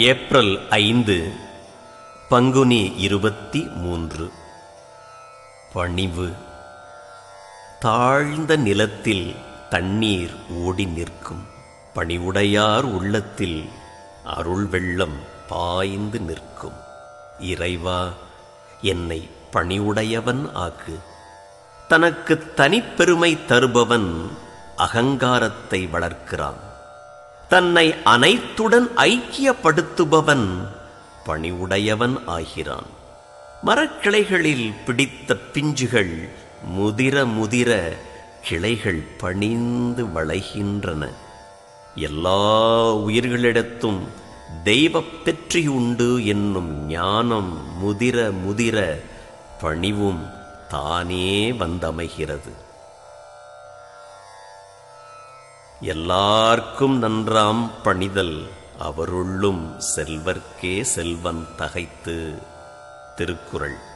April ஐந்து பங்குனி இருபத்தி மூன்று பணிவு தாழ்ந்த நிலத்தில் தண்ணீர் ஓடி நிற்கும் பணிவுடையார் உள்ளத்தில் அருள் வெள்ளம் பாய்ந்து நிற்கும் இறைவா என்னை பணிவுடையவன் ஆக்கு தனக்கு தனிப்பெருமை தருபவன் அகங்காரத்தை வளர்க்கிறான் தன்னை அனைத்துடன் ஐக்கியப்படுத்துபவன் பணிவுடையவன் ஆகிறான் மரக்கிளைகளில் பிடித்த பிஞ்சுகள் முதிர முதிர கிளைகள் பணிந்து வளைகின்றன எல்லா உயிர்களிடத்தும் தெய்வப் பெற்றியுண்டு என்னும் ஞானம் முதிர முதிர பணிவும் தானே வந்தமைகிறது எல்லார்க்கும் நன்றாம் பணிதல் அவருள்ளும் செல்வர்க்கே செல்வன் தகைத்து திருக்குறள்